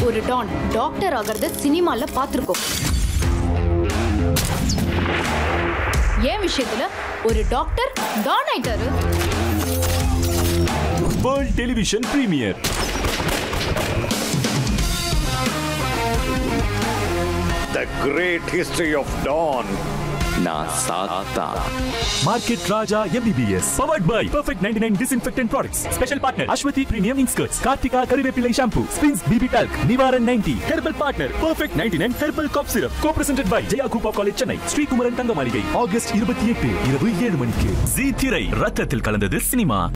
ஒரு Don doctor ஆகிறத சினிமால பார்த்திருக்கோம் என் விஷயத்துல ஒரு டாக்டர் டான் ஆயிட்டாரு world television premiere The great history of Dawn. நான் சாத்தா market Raja MBBS powered by perfect 99 disinfectant products special partner Aswathi premium இன்ஸ்கர்ட்ஸ் கார்த்திகா கரிவேப்பிலை shampoo Spinz BB talc Nivaran 90 herbal partner perfect 99 herbal cough syrup co presented by Jaya கூப்பா college Chennai Srikumaran Thanga Maligai August 28 இரவு 7 மணிக்கு G திரை ரத்தத்தில் கலந்தது சினிமா